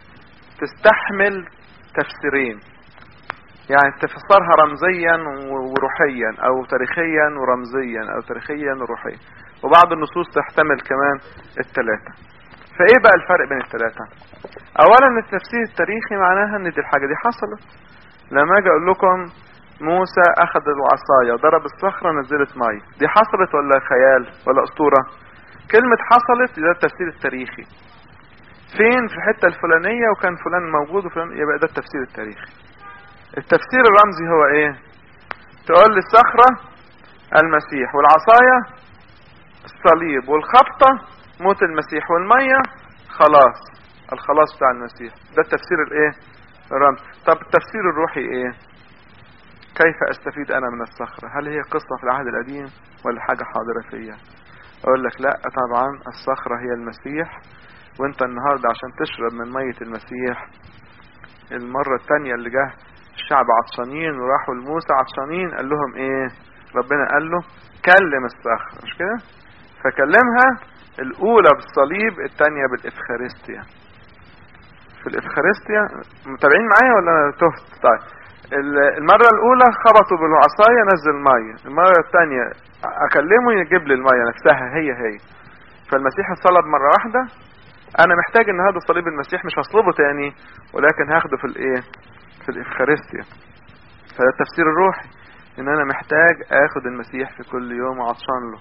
تستحمل تفسيرين يعني تفسرها رمزيا وروحيا او تاريخيا ورمزيا او تاريخيا وروحيا وبعض النصوص تحتمل كمان الثلاثة فايه بقى الفرق بين الثلاثة اولا التفسير التاريخي معناها ان دي الحاجة دي حصلت لما اجي اقول لكم موسى اخذ العصاية ضرب الصخرة نزلت مية دي حصلت ولا خيال ولا اسطورة كلمة حصلت ده التفسير التاريخي فين في الحتة الفلانية وكان فلان موجود وفلان يبقى ده التفسير التاريخي التفسير الرمزي هو ايه تقول لي الصخرة المسيح والعصاية الصليب والخبطة موت المسيح والمية خلاص الخلاص بتاع المسيح ده التفسير الايه الرمز طب التفسير الروحي ايه كيف استفيد انا من الصخرة هل هي قصة في العهد القديم ولا حاجة حاضرة فيا اقول لك لا طبعا الصخرة هي المسيح وانت النهاردة عشان تشرب من مية المسيح المرة التانية اللي جه الشعب عطشانين وراحوا لموسى عطشانين قال لهم ايه ربنا قال له كلم الصخرة مش كده فكلمها الاولى بالصليب التانية بالافخارستيا في الافخارستيا متابعين معايا ولا تهت طيب المرة الأولى خبطوا بالعصاية نزل مية المرة الثانية أكلمه يجيب لي المية نفسها هي هي فالمسيح اتصلب مرة واحدة أنا محتاج إن هذا صليب المسيح مش هصلبه تاني ولكن هاخده في الإيه؟ في الإفخارستيا فده التفسير الروحي ان انا محتاج اخد المسيح في كل يوم وعطشان له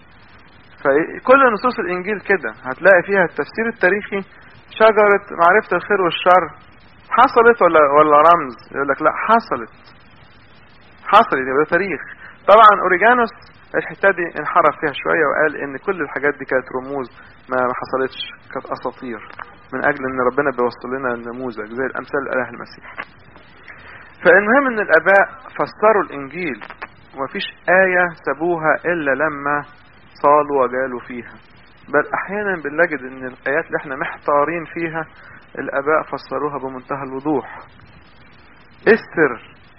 فكل نصوص الانجيل كده هتلاقي فيها التفسير التاريخي شجرة معرفة الخير والشر حصلت ولا ولا رمز يقول لك لا حصلت حصلت يبقى تاريخ طبعا اوريجانوس الحته دي انحرف فيها شويه وقال ان كل الحاجات دي كانت رموز ما ما حصلتش كانت اساطير من اجل ان ربنا بيوصل لنا النموذج زي الامثال اللي قالها المسيح فالمهم ان الاباء فسروا الانجيل ومفيش ايه سابوها الا لما صالوا وجالوا فيها بل احيانا بنجد ان الايات اللي احنا محتارين فيها الاباء فسروها بمنتهى الوضوح ايه السر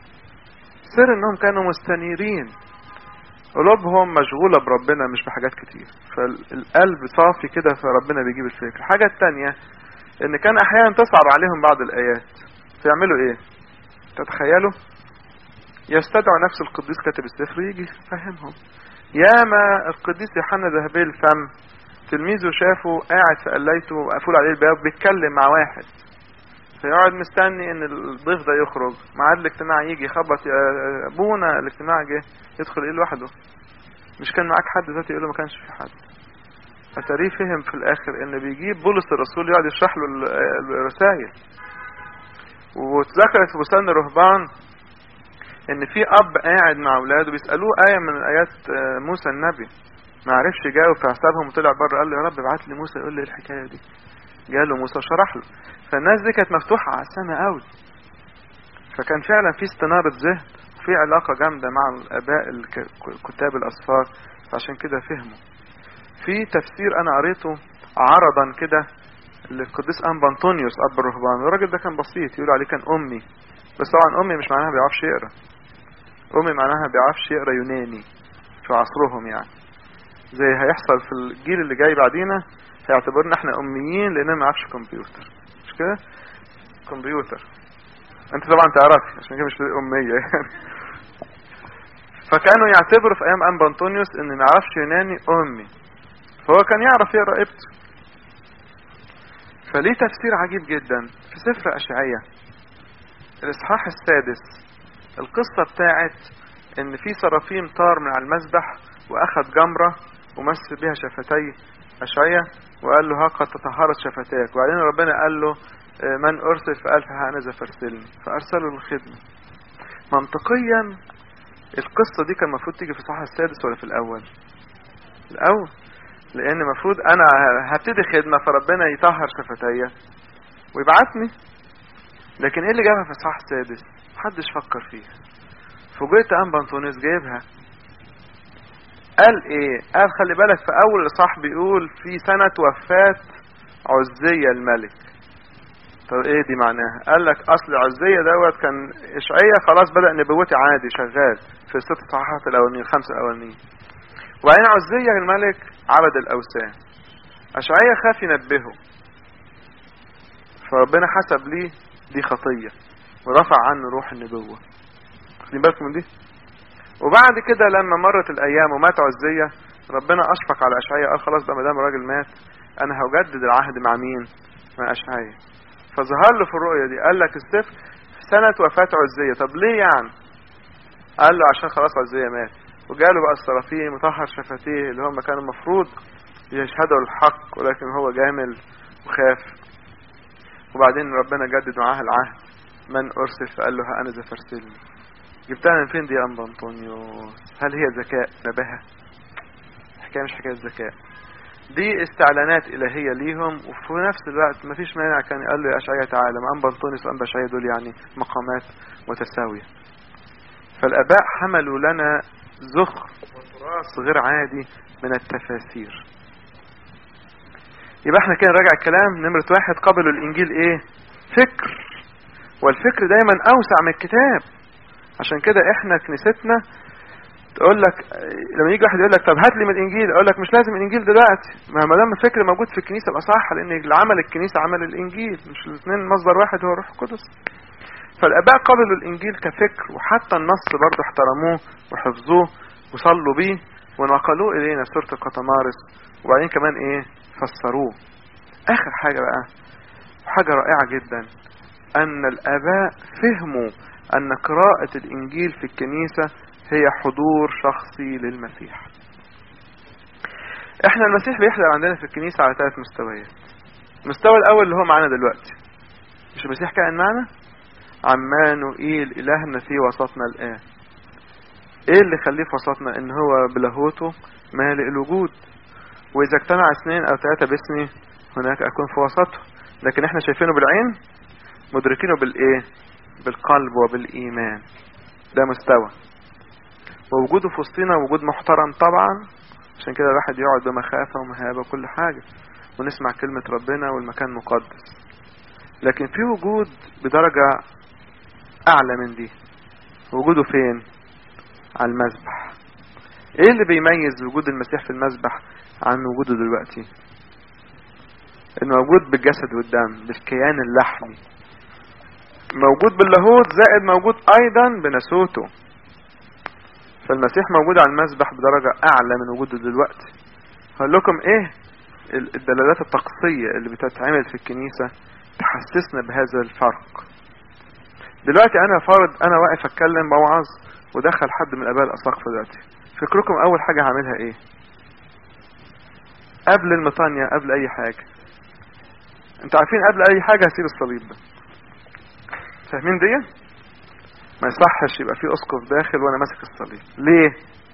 سر انهم كانوا مستنيرين قلوبهم مشغولة بربنا مش بحاجات كتير فالقلب صافي كده فربنا بيجيب الفكر الحاجة التانية ان كان احيانا تصعب عليهم بعض الايات فيعملوا ايه تتخيلوا يستدعوا نفس القديس كاتب السفر يجي يفهمهم ياما القديس يوحنا ذهبي الفم تلميذه شافه قاعد في قلايته وقفول عليه الباب بيتكلم مع واحد فيقعد مستني ان الضيف ده يخرج ميعاد الاجتماع يجي يخبط يا ابونا الاجتماع جه يدخل ايه لوحده مش كان معاك حد ذاتي يقول له ما كانش في حد اتاريه فهم في الاخر ان بيجيب بولس الرسول يقعد يشرح له الرسائل واتذكرت في بستان الرهبان ان في اب قاعد مع اولاده بيسالوه ايه من ايات موسى النبي ما عرفش يجاوب فحسابهم وطلع بره قال له يا رب ابعت لي موسى يقول لي الحكايه دي جاله موسى وشرح له فالناس دي كانت مفتوحه على السماء قوي فكان فعلا في استنارة ذهن وفي علاقة جامدة مع الآباء كتاب الأسفار فعشان كده فهموا في تفسير أنا قريته عرضا كده للقديس أنبا أنطونيوس أب الرهبان الراجل ده كان بسيط يقول عليه كان أمي بس طبعا أمي مش معناها بيعرفش يقرا أمي معناها بيعرفش يقرا يوناني في عصرهم يعني زي هيحصل في الجيل اللي جاي بعدينا هيعتبرنا احنا أميين لأننا ما نعرفش كمبيوتر مش كده كمبيوتر انت طبعا تعرفي عشان كده مش أمية يعني فكانوا يعتبروا في ايام انبا انطونيوس ان ما يعرفش يوناني امي فهو كان يعرف يقرا ابته فليه تفسير عجيب جدا في سفر اشعياء الاصحاح السادس القصه بتاعت ان في سرافيم طار من على المسبح واخد جمره ومس بها شفتي اشعياء وقال له ها قد تطهرت شفتاك وبعدين ربنا قال له من ارسل فقال فهانذا فارسلني فارسله للخدمه منطقيا القصه دي كان المفروض تيجي في الصحاح السادس ولا في الاول الاول لان المفروض انا هبتدي خدمه فربنا يطهر شفتيا ويبعتني لكن ايه اللي جابها في الصحاح السادس محدش فكر فيها فوجئت انبا انطونيوس جايبها قال ايه قال خلي بالك في اول اصحاح بيقول في سنه وفاه عزية الملك طب ايه دي معناها قال لك اصل عزية دوت كان اشعية خلاص بدأ نبوتي عادي شغال في الست صحاحات الاولانيين الخمسة الاولانيين وبعدين عزية الملك عبد الاوثان اشعية خاف ينبهه فربنا حسب ليه دي خطية ورفع عنه روح النبوة خدين بالكم من دي وبعد كده لما مرت الايام ومات عزية ربنا اشفق على اشعية قال خلاص بقى ما دام الراجل مات انا هجدد العهد مع مين مع اشعية فظهر له في الرؤية دي قال لك السفر سنة وفاة عزية طب ليه يعني قال له عشان خلاص عزية مات وجاله بقى السرافيم وطهر شفتيه اللي هم كانوا المفروض يشهدوا الحق ولكن هو جامل وخاف وبعدين ربنا جدد معاه العهد من ارسل فقال له ها انا ذا فارسلني جبتها من فين دي يا انبا انطونيوس هل هي ذكاء نبهة الحكايه مش حكايه ذكاء دي استعلانات إلهية ليهم وفي نفس الوقت مفيش مانع كان قال له يا أشعياء تعالى ما أنبا أنطونيوس وأنبا أشعياء دول يعني مقامات متساوية فالآباء حملوا لنا زخر وتراث غير عادي من التفاسير يبقى احنا كده نراجع الكلام نمرة واحد قبلوا الإنجيل إيه فكر والفكر دايما أوسع من الكتاب عشان كده احنا كنيستنا تقول لك لما يجي واحد يقول لك طب هات لي من الانجيل اقول لك مش لازم الانجيل دلوقتي ما دام الفكر موجود في الكنيسه يبقى صح لان العمل الكنيسه عمل الانجيل مش الاثنين مصدر واحد هو الروح القدس فالاباء قبلوا الانجيل كفكر وحتى النص برضه احترموه وحفظوه وصلوا بيه ونقلوه الينا في سوره القطمارس وبعدين كمان ايه فسروه اخر حاجه بقى حاجه رائعه جدا ان الاباء فهموا ان قراءه الانجيل في الكنيسه هي حضور شخصي للمسيح احنا المسيح بيحضر عندنا في الكنيسة على ثلاث مستويات المستوى الاول اللي هو معانا دلوقتي مش المسيح كائن معنا عمانوئيل الهنا في وسطنا الان ايه اللي يخليه في وسطنا ان هو بلاهوته مالئ الوجود واذا اجتمع اثنين او ثلاثة باسمي هناك اكون في وسطه لكن احنا شايفينه بالعين مدركينه بالايه بالقلب وبالايمان ده مستوى ووجوده في وسطنا وجود محترم طبعا عشان كده الواحد يقعد بمخافة ومهابة وكل حاجة ونسمع كلمة ربنا والمكان مقدس لكن في وجود بدرجة أعلى من دي وجوده فين على المذبح ايه اللي بيميز وجود المسيح في المذبح عن وجوده دلوقتي انه موجود بالجسد والدم بالكيان اللحمي موجود باللاهوت زائد موجود ايضا بناسوته فالمسيح موجود على المذبح بدرجة اعلى من وجوده دلوقتي هقول لكم ايه الدلالات الطقسية اللي بتتعمل في الكنيسة تحسسنا بهذا الفرق دلوقتي انا فارض انا واقف اتكلم بوعظ ودخل حد من الاباء الاساقفه دلوقتي فكركم اول حاجة هعملها ايه قبل المطانية قبل اي حاجة انتوا عارفين قبل اي حاجة هسيب الصليب ده فاهمين دي ما يصحش يبقى في اسقف داخل وانا ماسك الصليب ليه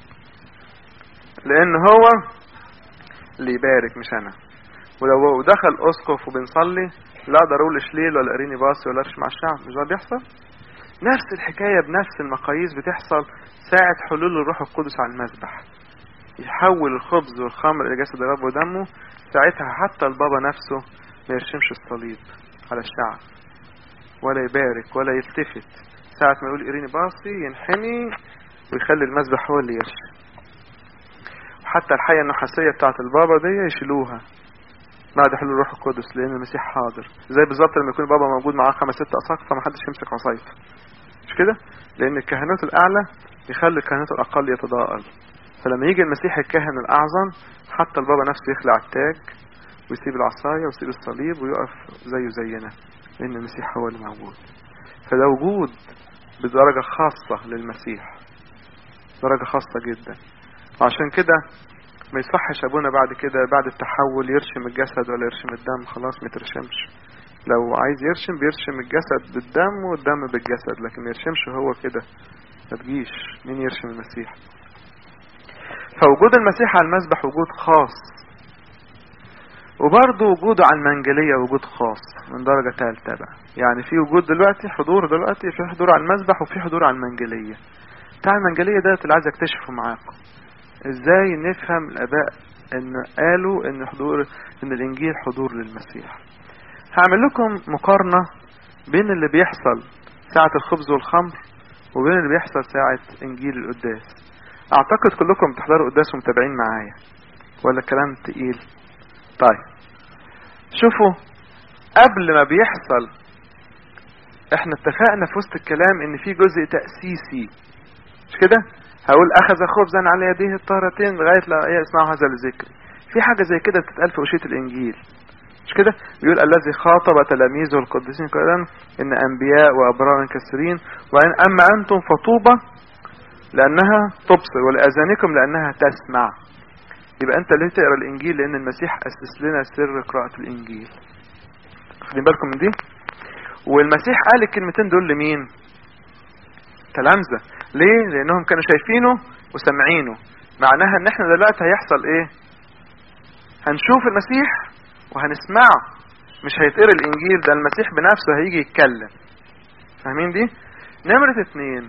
لان هو اللي يبارك مش انا ولو دخل اسقف وبنصلي لا اقدر اقول شليل ولا اريني باصي ولا ارش مع الشعب مش ده بيحصل نفس الحكاية بنفس المقاييس بتحصل ساعة حلول الروح القدس على المذبح يحول الخبز والخمر إلى جسد الرب ودمه ساعتها حتى البابا نفسه ما يرشمش الصليب على الشعب ولا يبارك ولا يلتفت ساعة ما يقول إيريني باصي ينحني ويخلي المذبح هو اللي يرشم وحتى الحية النحاسية بتاعت البابا دي يشيلوها بعد حلول الروح القدس لأن المسيح حاضر زي بالظبط لما يكون البابا موجود معاه خمس ست أساقفة فمحدش يمسك عصايته مش كده؟ لأن الكهنوت الأعلى يخلي الكهنوت الأقل يتضاءل فلما يجي المسيح الكاهن الأعظم حتى البابا نفسه يخلع التاج ويسيب العصاية ويسيب الصليب ويقف زيه زينا لأن المسيح هو اللي موجود فده وجود بدرجة خاصة للمسيح درجة خاصة جدا وعشان كده ما يصحش ابونا بعد كده بعد التحول يرشم الجسد ولا يرشم الدم خلاص ما ترشمش لو عايز يرشم بيرشم الجسد بالدم والدم بالجسد لكن ما يرشمش هو كده ما تجيش مين يرشم المسيح فوجود المسيح على المذبح وجود خاص وبرضه وجوده على المنجلية وجود خاص من درجة ثالثة بقى يعني في وجود دلوقتي حضور دلوقتي في حضور على المذبح وفي حضور على المنجلية بتاع المنجلية ده اللي عايز اكتشفه معاكم ازاي نفهم الاباء ان قالوا ان حضور ان الانجيل حضور للمسيح هعمل لكم مقارنة بين اللي بيحصل ساعة الخبز والخمر وبين اللي بيحصل ساعة انجيل القداس اعتقد كلكم بتحضروا قداس ومتابعين معايا ولا الكلام تقيل طيب شوفوا قبل ما بيحصل احنا اتفقنا في وسط الكلام ان في جزء تأسيسي مش كده هقول اخذ خبزا على يديه الطهرتين لغايه لا يسمعوا هذا الذكر في حاجه زي كده بتتقال في وشيه الانجيل مش كده بيقول الذي خاطب تلاميذه القديسين قائلا ان انبياء وابرار كثيرين وان اما انتم فطوبى لانها تبصر ولاذانكم لانها تسمع يبقى انت ليه تقرا الانجيل لان المسيح اسس لنا سر قراءه الانجيل واخدين بالكم من دي والمسيح قال الكلمتين دول لمين تلامذه ليه لانهم كانوا شايفينه وسامعينه معناها ان احنا دلوقتي هيحصل ايه هنشوف المسيح وهنسمعه مش هيتقرا الانجيل ده المسيح بنفسه هيجي يتكلم فاهمين دي نمرة اتنين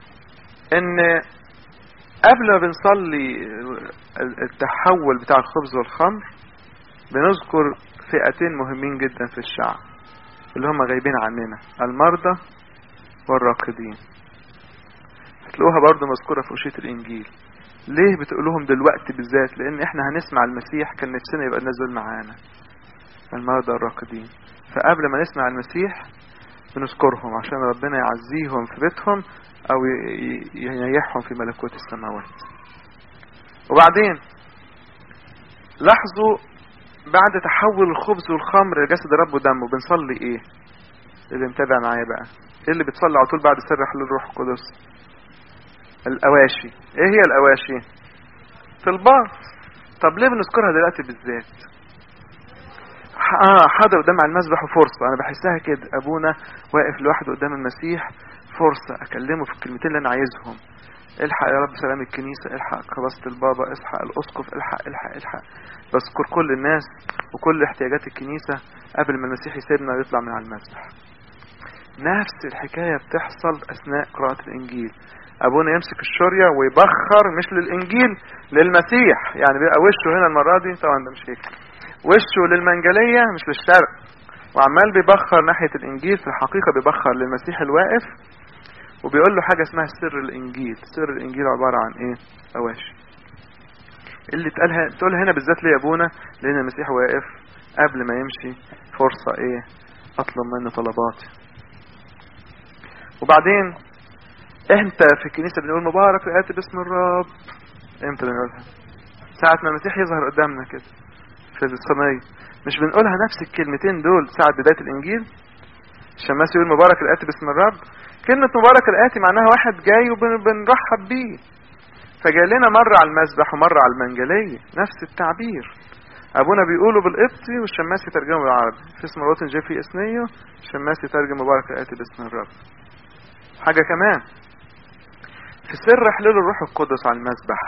ان قبل ما بنصلي التحول بتاع الخبز والخمر بنذكر فئتين مهمين جدا في الشعب اللي هم غايبين عننا المرضى والراقدين هتلاقوها برضو مذكورة في وشية الإنجيل ليه بتقولوهم دلوقتي بالذات لأن احنا هنسمع المسيح كان نفسنا يبقى الناس دول معانا المرضى الراقدين فقبل ما نسمع المسيح بنذكرهم عشان ربنا يعزيهم في بيتهم أو ينيحهم في ملكوت السماوات وبعدين لاحظوا بعد تحول الخبز والخمر لجسد الرب ودمه بنصلي ايه اللي متابع معايا بقى ايه اللي بتصلي على طول بعد سر حلول الروح القدس الأواشي ايه هي الأواشي في البار طب ليه بنذكرها دلوقتي بالذات اه حاضر قدام على المسبح وفرصة انا بحسها كده ابونا واقف لوحده قدام المسيح فرصة اكلمه في الكلمتين اللي انا عايزهم الحق يا رب سلام الكنيسة الحق قداسة البابا الحق الاسقف الحق الحق الحق بذكر كل الناس وكل احتياجات الكنيسة قبل ما المسيح يسيبنا ويطلع من على المسبح نفس الحكاية بتحصل اثناء قراءة الانجيل ابونا يمسك الشورية ويبخر مش للانجيل للمسيح يعني بيبقى وشه هنا المرة دي طبعا ده مش هيك وشه للمنجلية مش للشرق وعمال بيبخر ناحية الانجيل في الحقيقة بيبخر للمسيح الواقف وبيقول له حاجة اسمها سر الانجيل سر الانجيل عبارة عن ايه اواشي اللي تقالها تقولها هنا بالذات ليه يا ابونا لان المسيح واقف قبل ما يمشي فرصة ايه اطلب منه طلباتي وبعدين انت في الكنيسة بنقول مبارك الآتي باسم الرب امتى بنقولها ساعة ما المسيح يظهر قدامنا كده في الصينية مش بنقولها نفس الكلمتين دول ساعة بداية الانجيل الشماس يقول مبارك الآتي باسم الرب كلمة مبارك الآتي معناها واحد جاي وبنرحب بيه فجاي لنا مرة على المسبح ومرة على المنجلية نفس التعبير ابونا بيقوله بالقبطي والشماس يترجمه بالعربي في اسم الوطن جاي في اسنيه الشماس يترجم مبارك الآتي باسم الرب حاجة كمان في سر حلول الروح القدس على المسبح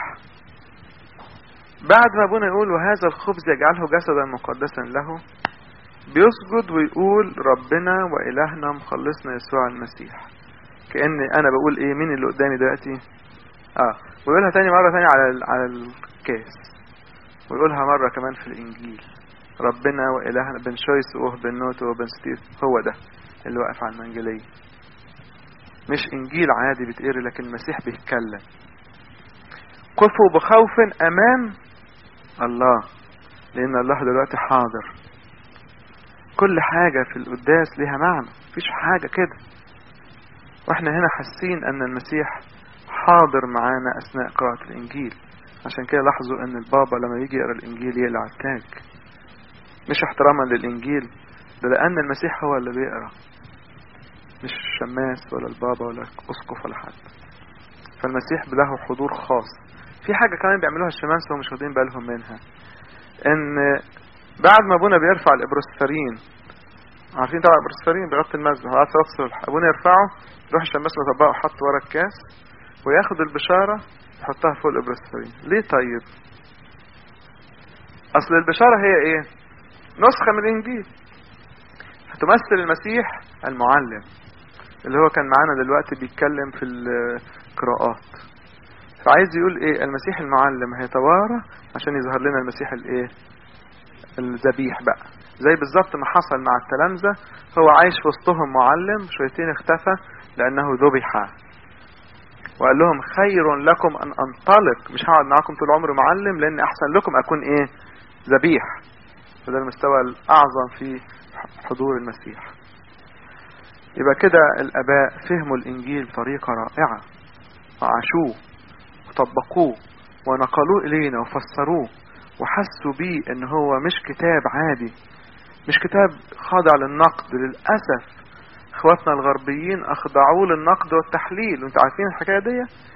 بعد ما ابونا يقول وهذا الخبز يجعله جسدا مقدسا له بيسجد ويقول ربنا وإلهنا مخلصنا يسوع المسيح كأن أنا بقول إيه مين اللي قدامي دلوقتي آه ويقولها تاني مرة تاني على على الكاس ويقولها مرة كمان في الإنجيل ربنا وإلهنا بن شويس وه بن نوت وبن ستيف هو ده اللي واقف على المنجلية مش إنجيل عادي بتقري لكن المسيح بيتكلم قفوا بخوف أمام الله لأن الله دلوقتي حاضر كل حاجة في القداس ليها معنى مفيش حاجة كده واحنا هنا حاسين ان المسيح حاضر معانا اثناء قراءة الانجيل عشان كده لاحظوا ان البابا لما يجي يقرا الانجيل يقلع التاج مش احتراما للانجيل ده لان المسيح هو اللي بيقرا مش الشماس ولا البابا ولا الاسقف ولا حد فالمسيح له حضور خاص في حاجة كمان بيعملوها الشماس ومش واخدين بالهم منها ان بعد ما ابونا بيرفع الابروسفرين عارفين طبعا الابروسفرين بيغطي المسبح وقت صلاه الصبح ابونا يرفعه يروح الشماس مطبقه وحط ورا الكاس وياخد البشاره يحطها فوق الابروسفرين ليه طيب اصل البشاره هي ايه نسخه من الانجيل هتمثل المسيح المعلم اللي هو كان معانا دلوقتي بيتكلم في القراءات فعايز يقول ايه المسيح المعلم هيتوارى عشان يظهر لنا المسيح الايه الذبيح بقى زي بالظبط ما حصل مع التلامذة هو عايش في وسطهم معلم شويتين اختفى لأنه ذبح وقال لهم خير لكم أن أنطلق مش هقعد معاكم طول عمري معلم لأن أحسن لكم أكون إيه ذبيح فده المستوى الأعظم في حضور المسيح يبقى كده الآباء فهموا الإنجيل بطريقة رائعة وعاشوه وطبقوه ونقلوه إلينا وفسروه وحسوا بيه ان هو مش كتاب عادي مش كتاب خاضع للنقد للأسف اخواتنا الغربيين اخضعوه للنقد والتحليل وانتوا عارفين الحكاية دي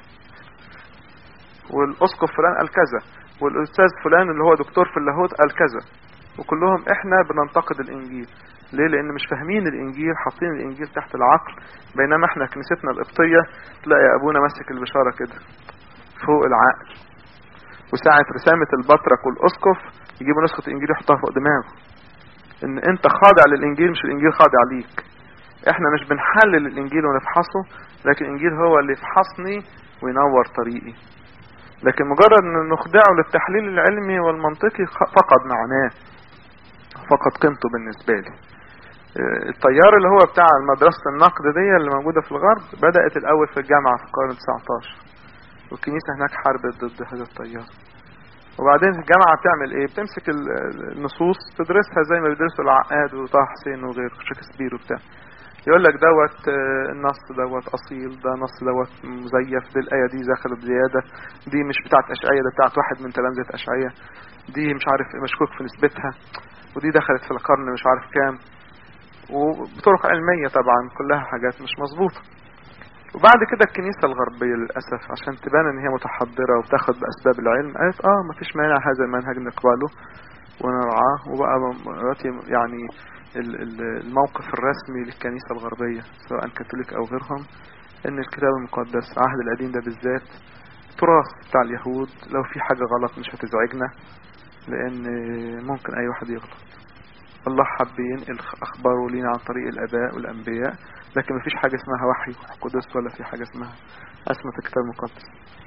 والاسقف فلان قال كذا والاستاذ فلان اللي هو دكتور في اللاهوت قال كذا وكلهم احنا بننتقد الانجيل ليه لان مش فاهمين الانجيل حاطين الانجيل تحت العقل بينما احنا كنيستنا القبطية تلاقي ابونا ماسك البشارة كده فوق العقل وساعة رسامة البطرك والأسقف يجيبوا نسخة الإنجيل يحطها فوق دماغه إن أنت خاضع للإنجيل مش الإنجيل خاضع ليك إحنا مش بنحلل الإنجيل ونفحصه لكن الإنجيل هو اللي يفحصني وينور طريقي لكن مجرد أن نخضعه للتحليل العلمي والمنطقي فقد معناه فقد قيمته بالنسبة لي التيار اللي هو بتاع مدرسة النقد دي اللي موجودة في الغرب بدأت الأول في الجامعة في القرن 19 والكنيسة هناك حاربت ضد هذا التيار وبعدين الجامعة بتعمل ايه بتمسك النصوص تدرسها زي ما بيدرسوا العقاد وطه حسين وغير شكسبير وبتاع يقول لك دوت النص دوت اصيل ده نص دوت مزيف دي الايه دي دخلت زياده دي مش بتاعت اشعياء ده بتاعت واحد من تلامذه اشعياء دي مش عارف مشكوك في نسبتها ودي دخلت في القرن مش عارف كام وبطرق علميه طبعا كلها حاجات مش مظبوطه وبعد كده الكنيسة الغربية للأسف عشان تبان ان هي متحضرة وبتاخد بأسباب العلم قالت اه مفيش مانع هذا المنهج نقبله ونرعاه وبقى دلوقتي يعني ال- ال- الموقف الرسمي للكنيسة الغربية سواء كاثوليك أو غيرهم إن الكتاب المقدس العهد القديم ده بالذات تراث بتاع اليهود لو في حاجة غلط مش هتزعجنا لأن ممكن أي واحد يغلط الله حب ينقل أخباره لينا عن طريق الآباء والأنبياء لكن مفيش حاجة اسمها وحي قدس ولا في حاجة اسمها أسمة الكتاب المقدس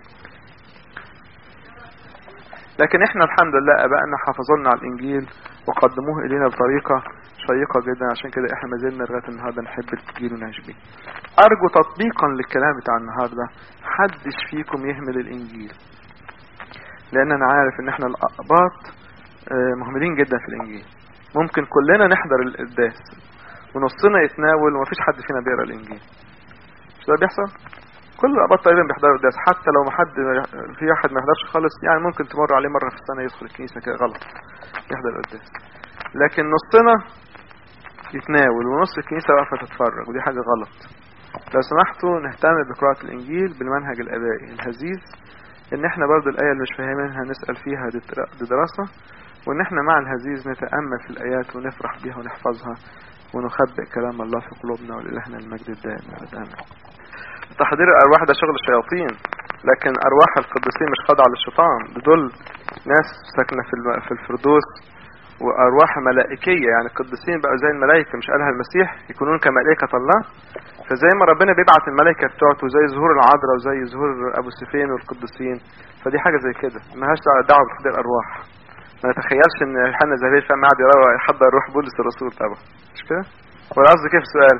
لكن احنا الحمد لله ابائنا حافظوا لنا على الانجيل وقدموه الينا بطريقه شيقه جدا عشان كده احنا ما زلنا لغايه النهارده نحب الانجيل ونعيش بيه. ارجو تطبيقا للكلام بتاع النهارده حدش فيكم يهمل الانجيل. لان انا عارف ان احنا الاقباط آه، مهملين جدا في الانجيل. ممكن كلنا نحضر القداس ونصنا يتناول ومفيش حد فينا بيقرا الانجيل. مش ده بيحصل؟ كل الاباط تقريبا بيحضروا القداس حتى لو ما حد في واحد ما يحضرش خالص يعني ممكن تمر عليه مره في السنه يدخل الكنيسه كده غلط يحضر القداس لكن نصنا يتناول ونص الكنيسه واقفه تتفرج ودي حاجه غلط لو سمحتوا نهتم بقراءه الانجيل بالمنهج الابائي الهزيز ان احنا برضو الايه اللي مش فاهمينها نسال فيها دي در- دي دراسه وان احنا مع الهزيز نتامل في الايات ونفرح بيها ونحفظها ونخبئ كلام الله في قلوبنا ولإلهنا المجد الدائم أبد آمين تحضير الأرواح ده شغل الشياطين لكن أرواح القديسين مش خاضعة للشيطان دول ناس ساكنة في الم- في الفردوس وأرواح ملائكية يعني القديسين بقوا زي الملائكة مش قالها المسيح يكونون كملائكة الله فزي ما ربنا بيبعت الملائكة بتوعته زي ظهور العذراء وزي ظهور أبو سفين والقديسين فدي حاجة زي كده ملهاش دعوة بتحضير الأرواح ما نتخيلش ان يوحنا زهير فاهم قاعد يروح يحضر روح بولس الرسول طبعا مش كده؟ ولا قصدي كيف السؤال؟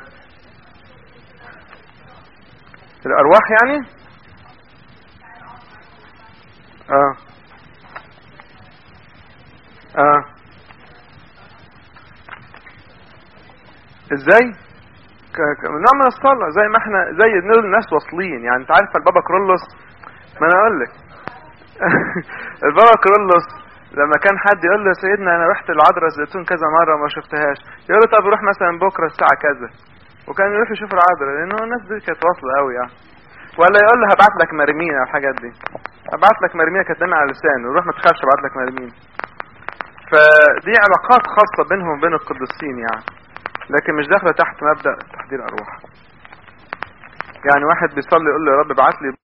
الارواح يعني؟ اه اه ازاي؟ ك- ك- نوع من الصلاة زي ما احنا زي دول الناس واصلين يعني انت عارف البابا كرولوس ما انا اقول لك البابا كرولوس لما كان حد يقول له يا سيدنا انا رحت العذراء الزيتون كذا مره وما شفتهاش يقول له طب روح مثلا بكره الساعه كذا وكان يروح يشوف العذراء لانه الناس دي كانت واصله قوي يعني ولا يقول له هبعت لك مرمين او الحاجات دي هبعت لك مرمين كانت نايمة على لسانه روح ما تخافش هبعت لك مرمين فدي علاقات خاصه بينهم وبين القديسين يعني لكن مش داخله تحت مبدا تحضير ارواح يعني واحد بيصلي يقول له يا رب ابعت لي